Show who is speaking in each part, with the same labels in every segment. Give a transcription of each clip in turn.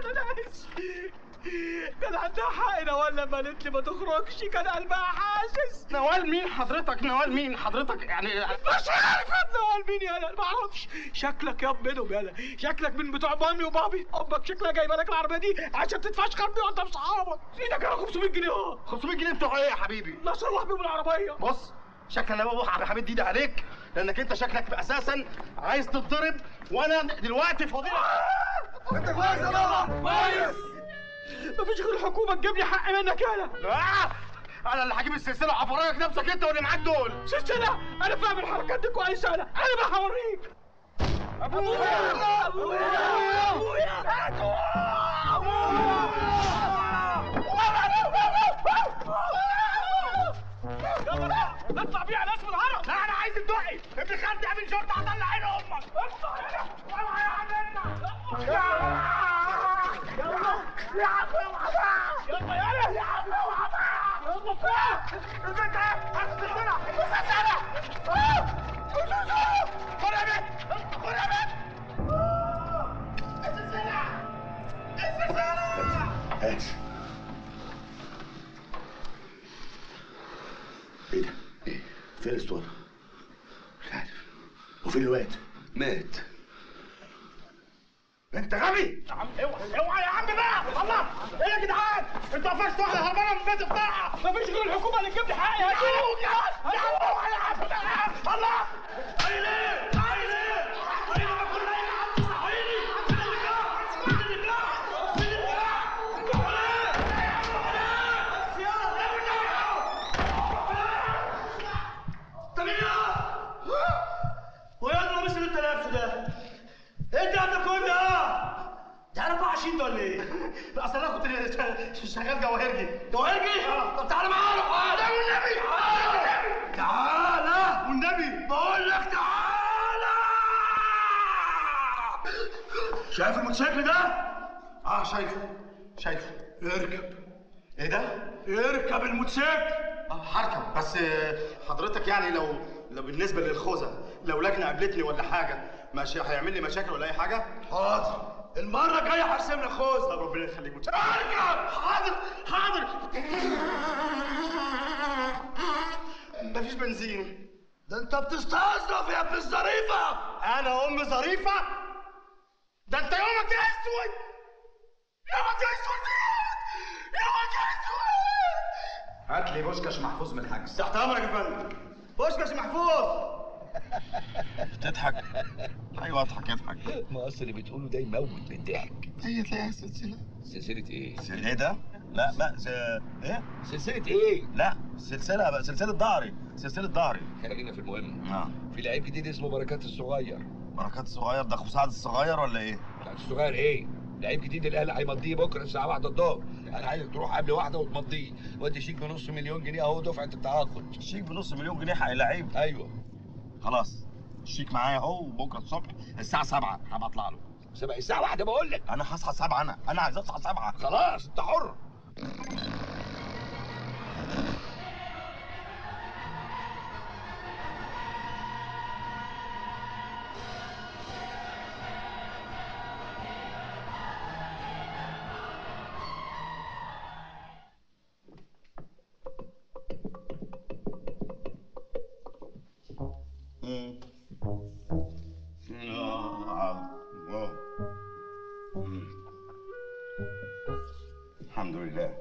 Speaker 1: ناس كان عندها حق نوال لما قالت لي ما تخرجش كان قلبها حاسس
Speaker 2: نوال مين حضرتك نوال مين حضرتك يعني
Speaker 1: مش عارفه نوال مين يالا ما اعرفش شكلك ياب منهم يالا شكلك من بتوع مامي وبابي امك شكلها جايبه لك العربيه دي عشان تتفشخر بيها وانت مصحابك ايدك على 500 جنيه اهو
Speaker 2: 500 جنيه بتوع ايه يا حبيبي
Speaker 1: لا صلح بيهم العربيه
Speaker 2: بص شكل انا بابا يا حبيبي ايدي عليك لانك انت شكلك اساسا عايز تتضرب وانا دلوقتي فاضي
Speaker 1: انت كويس يا بابا كويس مفيش غير الحكومه تجيب لي حق منك يالا
Speaker 2: آه! انا اللي هجيب السلسله وهفرجك نفسك انت واللي معاك دول
Speaker 1: سلسله انا فاهم الحركات دي كويس انا انا بقى هوريك ابويا ابويا ابويا يلا اطلع بيه على اسم الهرم
Speaker 2: لا انا عايز الدقي ابن خالتي عامل شرطه هطلع عين امك
Speaker 1: اطلع هنا اوعى يا عمنا يلا يا عم اوعى يلا يلا يا عم اوعى يلا فوق البنت اهي السلسله السلسله السلسله خد يا بنت خد يا بنت السلسله السلسله
Speaker 3: ماشي ايه ده؟ ايه؟ فين الاسطوانة؟ مش عارف وفين الواد؟
Speaker 4: مات
Speaker 2: انت غبي يا عم اوعى اوعى يا عم بقى الله ايه يا جدعان انتوا قفشتوا واحده هربانه من البيت بتاعها
Speaker 1: مفيش غير الحكومه اللي تجيب لي حقي
Speaker 2: يا عم يا عم اوعى يا عم بقى الله عيني عيني عيني ما كنا يا عم عيني بسم الله بسم الله بسم الله
Speaker 1: ويلا مش اللي انت لابسه ده انت قبل كل ده ده 24 ده ولا ايه؟
Speaker 2: لا اصل انا كنت شغال جواهرجي
Speaker 1: جواهرجي؟ طب تعالى معانا
Speaker 2: لا والنبي والنبي
Speaker 1: تعالى
Speaker 2: والنبي
Speaker 1: بقول لك تعالى شايف الموتوسيكل ده؟
Speaker 2: اه شايفه شايفه
Speaker 1: اركب
Speaker 2: ايه ده؟
Speaker 1: اركب الموتوسيكل
Speaker 2: اه هركب بس آه، حضرتك يعني لو لو بالنسبه للخوذه لو لجنه قابلتني ولا حاجه ماشي هيعمل لي مشاكل ولا اي حاجه؟
Speaker 1: حاضر المرة الجاية هرسم لك خوذ
Speaker 2: طب ربنا يخليك متشكر
Speaker 1: اركب
Speaker 2: حاضر حاضر مفيش بنزين
Speaker 1: ده انت بتستظرف يا ابن الظريفة
Speaker 2: انا ام ظريفه ده انت يومك اسود يومك اسود يومك اسود
Speaker 4: هات لي بوشكاش محفوظ من الحجز
Speaker 2: تحت امرك يا فندم بوشكاش محفوظ تضحك ايوه اضحك اضحك
Speaker 4: ما اصل اللي بتقوله ده يموت من الضحك
Speaker 2: هي تلاقيها سلسله
Speaker 4: سلسلة ايه؟
Speaker 2: ايه ده؟ لا لا س... ايه؟
Speaker 4: سلسلة ايه؟
Speaker 2: لا سلسله بقى سلسله ظهري سلسله ظهري
Speaker 4: خلينا في المهم
Speaker 2: اه
Speaker 4: في لعيب جديد اسمه بركات الصغير
Speaker 2: بركات الصغير ده اخو سعد الصغير ولا ايه؟
Speaker 4: بركات الصغير ايه؟ لعيب جديد الاهلي هيمضيه بكره الساعه 1 الظهر انا عايزك تروح قبل واحده وتمضيه وادي شيك بنص مليون جنيه اهو دفعه التعاقد
Speaker 2: شيك بنص مليون جنيه حق لعيب
Speaker 4: ايوه
Speaker 2: خلاص الشيك معايا اهو وبكره الصبح الساعه 7 هبقى اطلع له
Speaker 4: سبع الساعه واحده بقول لك
Speaker 2: انا هصحى 7 انا انا عايز اصحى 7
Speaker 4: خلاص انت حر
Speaker 2: مم. آه، واو. مم. الحمد لله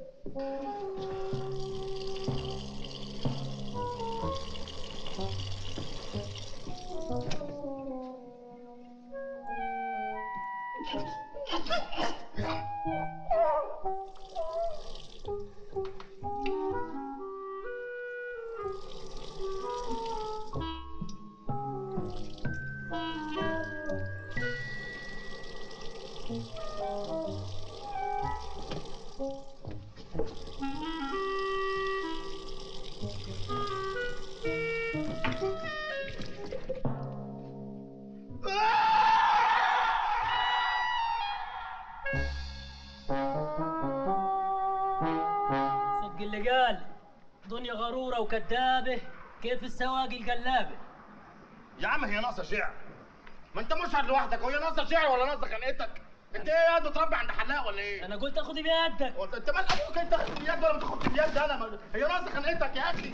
Speaker 5: صدق اللي قال دنيا غرورة وكذابة كيف السواقي القلابة
Speaker 2: يا عم هي ناقصه شعر ما انت مشهد لوحدك وهي ناقصه شعر ولا ناقصه خنقتك انت ايه قاعد متربي عند حلاق ولا ايه؟
Speaker 5: انا قلت اخد بيدك
Speaker 2: هو انت مال ابوك انت تاخد باليد ولا ما تاخدش باليد انا ما... هي راسي خنقتك يا اخي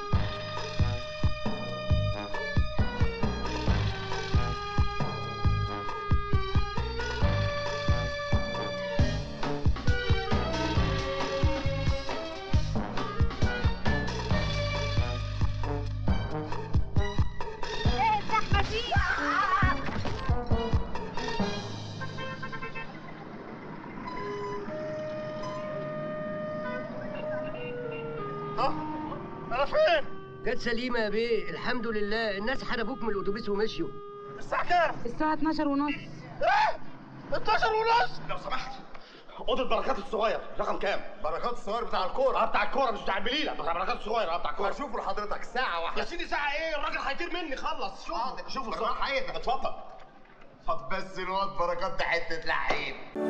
Speaker 6: ايه الزحمه دي
Speaker 2: ها؟ انا فين؟
Speaker 7: جت سليمة يا بيه الحمد لله الناس حدفوك من الأتوبيس ومشيوا
Speaker 2: الساعة كام؟
Speaker 6: الساعه 12 ونص
Speaker 2: ايه؟ 12 ونص لو سمحت اوضه بركات الصغير رقم كام؟
Speaker 8: بركات الصغير بتاع الكوره
Speaker 2: اه بتاع الكوره مش بتاع البليله بتاع بركات الصغير اه بتاع الكوره
Speaker 8: هشوفه لحضرتك ساعه
Speaker 2: يا
Speaker 8: واحده
Speaker 2: سيدي ساعه ايه الراجل هيطير مني خلص شوفوا
Speaker 8: حاضر.
Speaker 2: شوفوا
Speaker 8: بالراحة
Speaker 2: الصبح.
Speaker 8: ايه ده؟
Speaker 2: اتفضل
Speaker 8: طب بس الواد بركات ده حته لعيب